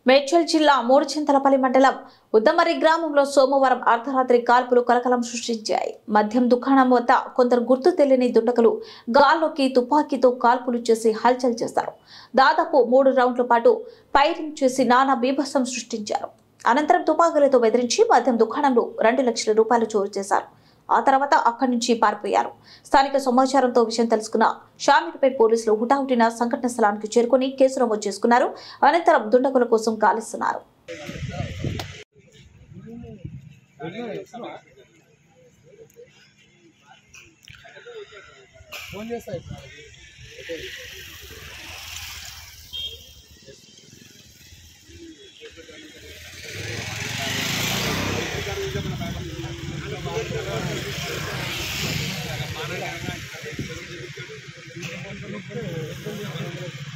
మేడ్చల్ జిల్లా మూడుచింతలపల్లి మండలం ఉద్దమరి గ్రామంలో సోమవారం అర్ధరాత్రి కాల్పులు కలకలం సృష్టించాయి మద్యం దుకాణం వద్ద కొందరు గుర్తు తెలియని దుండగులు గాల్లోకి తుపాకీతో కాల్పులు చేసి హల్చల్ చేశారు దాదాపు మూడు రౌండ్ల పాటు ఫైరింగ్ చేసి నానా బీభత్సం సృష్టించారు అనంతరం తుపాకీలతో బెదిరించి మద్యం దుకాణంలో రెండు లక్షల రూపాయలు చోరు చేశారు ఆ తర్వాత అక్కడి నుంచి పారిపోయారు స్థానిక సమాచారంతో విషయం తెలుసుకున్న షామీర్పేట్ పోలీసులు హుటాహుటిన సంఘటన స్థలానికి చేరుకుని కేసు నమోదు చేసుకున్నారు అనంతరం దుండగుల కోసం గాలిస్తున్నారు ఫోన్ చేస్తా ¡Vamos!